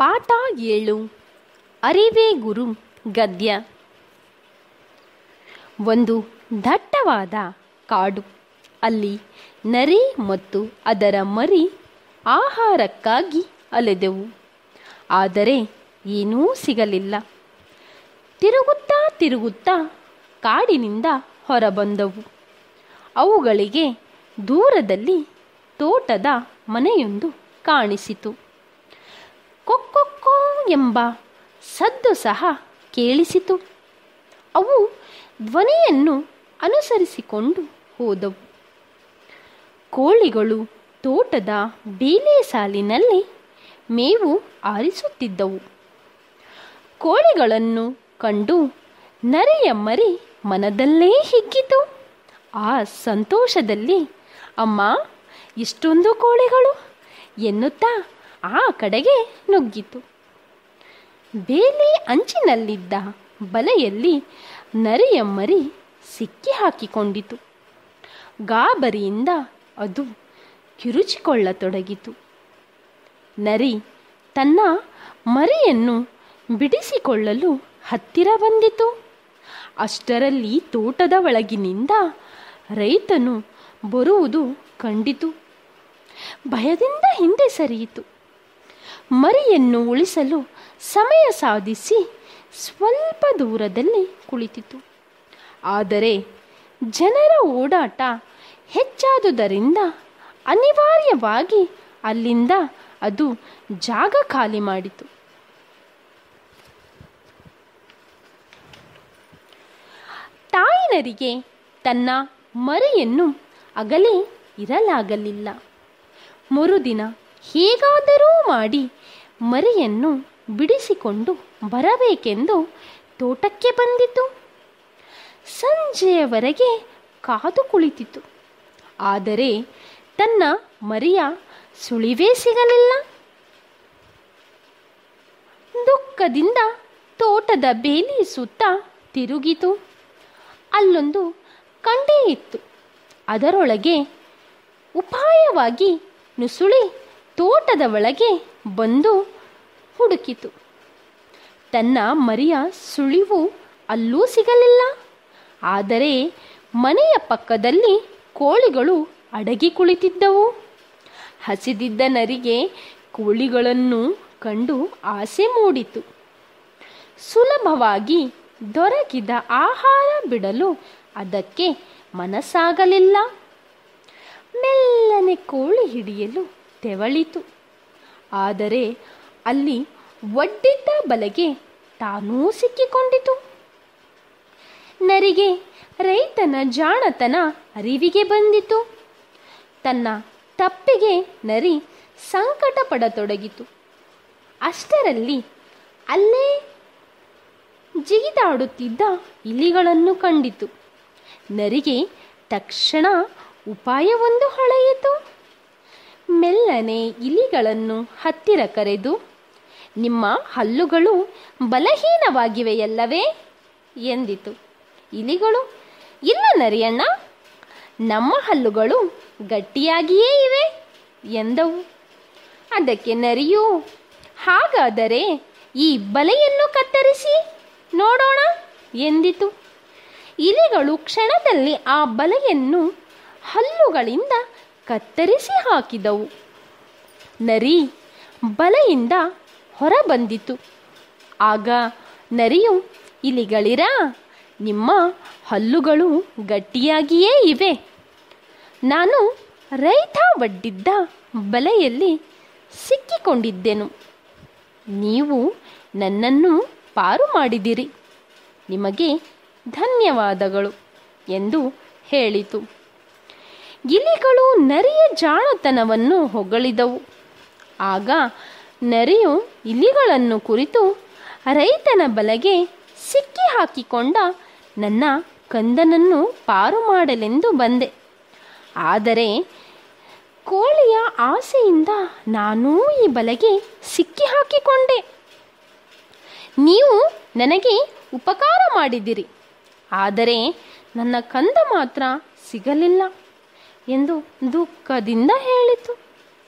ಪಾಠ ಏಳು ಅರಿವೇ ಗುರು ಗದ್ಯ ಒಂದು ದಟ್ಟವಾದ ಕಾಡು ಅಲ್ಲಿ ನರಿ ಮತ್ತು ಅದರ ಮರಿ ಆಹಾರಕ್ಕಾಗಿ ಅಲೆದೆವು ಆದರೆ ಏನೂ ಸಿಗಲಿಲ್ಲ ತಿರುಗುತ್ತಾ ತಿರುಗುತ್ತಾ ಕಾಡಿನಿಂದ ಹೊರಬಂದವು ಅವುಗಳಿಗೆ ದೂರದಲ್ಲಿ ತೋಟದ ಮನೆಯೊಂದು ಕಾಣಿಸಿತು ಕೊಕ್ಕೊಕ್ಕೋ ಎಂಬ ಸದ್ದು ಸಹ ಕೇಳಿಸಿತು ಅವು ಧ್ವನಿಯನ್ನು ಅನುಸರಿಸಿಕೊಂಡು ಹೋದವು ಕೋಳಿಗಳು ತೋಟದ ಬೇಲೆ ಸಾಲಿನಲ್ಲಿ ಮೇವು ಆರಿಸುತ್ತಿದ್ದವು ಕೋಳಿಗಳನ್ನು ಕಂಡು ನರಿಯ ಮರಿ ಮನದಲ್ಲೇ ಹಿಗ್ಗಿತು ಆ ಸಂತೋಷದಲ್ಲಿ ಅಮ್ಮ ಇಷ್ಟೊಂದು ಕೋಳಿಗಳು ಎನ್ನುತ್ತಾ ಆ ಕಡೆಗೆ ನುಗ್ಗಿತು ಬೇಲಿ ಅಂಚಿನಲ್ಲಿದ್ದ ಬಲೆಯಲ್ಲಿ ನರಿಯ ಮರಿ ಸಿಕ್ಕಿ ಹಾಕಿಕೊಂಡಿತು ಗಾಬರಿಯಿಂದ ಅದು ಕಿರುಚಿಕೊಳ್ಳತೊಡಗಿತು ನರಿ ತನ್ನ ಮರಿಯನ್ನು ಬಿಡಿಸಿಕೊಳ್ಳಲು ಹತ್ತಿರ ಬಂದಿತು ಅಷ್ಟರಲ್ಲಿ ತೋಟದ ಒಳಗಿನಿಂದ ರೈತನು ಬರುವುದು ಕಂಡಿತು ಭಯದಿಂದ ಹಿಂದೆ ಸರಿಯಿತು ಮರಿಯನ್ನು ಉಳಿಸಲು ಸಮಯ ಸಾಧಿಸಿ ಸ್ವಲ್ಪ ದೂರದಲ್ಲಿ ಕುಳಿತಿತು ಆದರೆ ಜನರ ಓಡಾಟ ಹೆಚ್ಚಾದುದರಿಂದ ಅನಿವಾರ್ಯವಾಗಿ ಅಲ್ಲಿಂದ ಅದು ಜಾಗ ಖಾಲಿ ಮಾಡಿತು ತಾಯಿನರಿಗೆ ತನ್ನ ಮರಿಯನ್ನು ಅಗಲೇ ಇರಲಾಗಲಿಲ್ಲ ಮರುದಿನ ಹೇಗಾದರೂ ಮಾಡಿ ಮರಿಯನ್ನು ಬಿಡಿಸಿಕೊಂಡು ಬರಬೇಕೆಂದು ತೋಟಕ್ಕೆ ಬಂದಿತು ಸಂಜೆಯವರೆಗೆ ಕಾದು ಕುಳಿತಿತು ಆದರೆ ತನ್ನ ಮರಿಯ ಸುಳಿವೇ ಸಿಗಲಿಲ್ಲ ದುಃಖದಿಂದ ತೋಟದ ಬೇಲಿ ಸುತ್ತ ತಿರುಗಿತು ಅಲ್ಲೊಂದು ಕಂಡೆ ಇತ್ತು ಅದರೊಳಗೆ ಉಪಾಯವಾಗಿ ನುಸುಳಿ ತೋಟದ ಒಳಗೆ ಬಂದು ಹುಡುಕಿತು ತನ್ನ ಮರಿಯ ಸುಳಿವು ಅಲ್ಲೂ ಸಿಗಲಿಲ್ಲ ಆದರೆ ಮನೆಯ ಪಕ್ಕದಲ್ಲಿ ಕೋಳಿಗಳು ಅಡಗಿ ಕುಳಿತಿದ್ದವು ಹಸಿದಿದ್ದ ನರಿಗೆ ಕೋಳಿಗಳನ್ನು ಕಂಡು ಆಸೆ ಮೂಡಿತು ಸುಲಭವಾಗಿ ದೊರಕಿದ ಆಹಾರ ಬಿಡಲು ಅದಕ್ಕೆ ಮನಸ್ಸಾಗಲಿಲ್ಲ ಮೆಲ್ಲನೆ ಕೋಳಿ ಹಿಡಿಯಲು ತೆವಳಿತು ಆದರೆ ಅಲ್ಲಿ ಒಡ್ಡಿದ್ದ ಬಲೆಗೆ ತಾನೂ ಸಿಕ್ಕಿಕೊಂಡಿತು ನರಿಗೆ ರೈತನ ಜಾಣತನ ಅರಿವಿಗೆ ಬಂದಿತು ತನ್ನ ತಪ್ಪಿಗೆ ನರಿ ಸಂಕಟ ಪಡತೊಡಗಿತು ಅಷ್ಟರಲ್ಲಿ ಅಲ್ಲೇ ಜಿಗಿದಾಡುತ್ತಿದ್ದ ಇಲಿಗಳನ್ನು ಕಂಡಿತು ನರಿಗೆ ತಕ್ಷಣ ಉಪಾಯವೊಂದು ಹೊಳೆಯಿತು ಮೆಲ್ಲನೆ ಇಲಿಗಳನ್ನು ಹತ್ತಿರ ಕರೆದು ನಿಮ್ಮ ಹಲ್ಲುಗಳು ಬಲಹೀನವಾಗಿವೆಯಲ್ಲವೇ ಎಂದಿತು ಇಲಿಗಳು ಇಲ್ಲ ನರಿಯಣ್ಣ ನಮ್ಮ ಹಲ್ಲುಗಳು ಗಟ್ಟಿಯಾಗಿಯೇ ಇವೆ ಎಂದವು ಅದಕ್ಕೆ ನರಿಯು ಹಾಗಾದರೆ ಈ ಬಲೆಯನ್ನು ಕತ್ತರಿಸಿ ನೋಡೋಣ ಎಂದಿತು ಇಲಿಗಳು ಕ್ಷಣದಲ್ಲಿ ಆ ಬಲೆಯನ್ನು ಹಲ್ಲುಗಳಿಂದ ಕತ್ತರಿಸಿ ಹಾಕಿದವು ನರಿ ಬಲೆಯಿಂದ ಹೊರಬಂದಿತು ಆಗ ನರಿಯು ಇಲಿಗಳಿರ ನಿಮ್ಮ ಹಲ್ಲುಗಳು ಗಟ್ಟಿಯಾಗಿಯೇ ಇವೆ ನಾನು ರೈತ ಒಡ್ಡಿದ್ದ ಬಲೆಯಲ್ಲಿ ಸಿಕ್ಕಿಕೊಂಡಿದ್ದೆನು ನೀವು ನನ್ನನ್ನು ಪಾರು ಮಾಡಿದಿರಿ ನಿಮಗೆ ಧನ್ಯವಾದಗಳು ಎಂದು ಹೇಳಿತು ಇಲಿಗಳು ನರಿಯ ಜಾಣತನವನ್ನು ಹೊಗಳಿದವು ಆಗ ನರಿಯು ಇಲಿಗಳನ್ನು ಕುರಿತು ರೈತನ ಬಲೆಗೆ ಸಿಕ್ಕಿ ಹಾಕಿಕೊಂಡ ನನ್ನ ಕಂದನನ್ನು ಪಾರು ಮಾಡಲೆಂದು ಬಂದೆ ಆದರೆ ಕೋಳಿಯ ಆಸೆಯಿಂದ ನಾನೂ ಈ ಬಲೆಗೆ ಸಿಕ್ಕಿ ಹಾಕಿಕೊಂಡೆ ನೀವು ನನಗೆ ಉಪಕಾರ ಮಾಡಿದಿರಿ ಆದರೆ ನನ್ನ ಕಂದ ಮಾತ್ರ ಸಿಗಲಿಲ್ಲ ಎಂದು ದುಃಖದಿಂದ ಹೇಳಿತು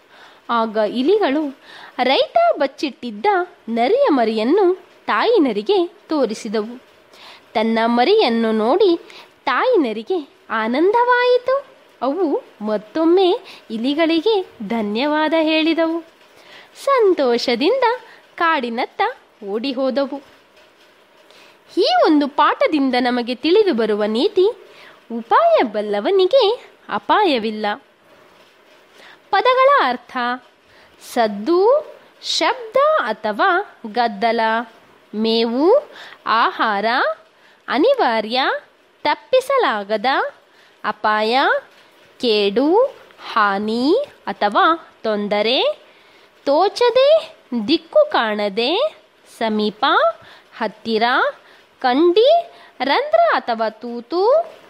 ಆಗ ಇಲಿಗಳು ರೈತ ಬಚ್ಚಿಟ್ಟಿದ್ದ ನರಿಯ ಮರಿಯನ್ನು ತಾಯಿ ನರಿಗೆ ತೋರಿಸಿದವು ತನ್ನ ಮರಿಯನ್ನು ನೋಡಿ ತಾಯಿ ನರಿಗೆ ಆನಂದವಾಯಿತು ಅವು ಮತ್ತೊಮ್ಮೆ ಇಲಿಗಳಿಗೆ ಧನ್ಯವಾದ ಹೇಳಿದವು ಸಂತೋಷದಿಂದ ಕಾಡಿನತ್ತ ಓಡಿ ಹೋದವು ಈ ಒಂದು ಪಾಠದಿಂದ ನಮಗೆ ತಿಳಿದು ಬರುವ ನೀತಿ ಉಪಾಯ ಬಲ್ಲವನಿಗೆ ಅಪಾಯವಿಲ್ಲ ಪದಗಳ ಅರ್ಥ ಸದ್ದು ಶಬ್ದ ಅಥವಾ ಗದ್ದಲ ಮೇವು ಆಹಾರ ಅನಿವಾರ್ಯ ತಪ್ಪಿಸಲಾಗದ ಅಪಾಯ ಕೇಡು ಹಾನಿ ಅಥವಾ ತೊಂದರೆ ತೋಚದೆ ದಿಕ್ಕು ಕಾಣದೆ ಸಮೀಪ ಹತ್ತಿರ ಕಂಡಿ ರಂಧ್ರ ಅಥವಾ ತೂತು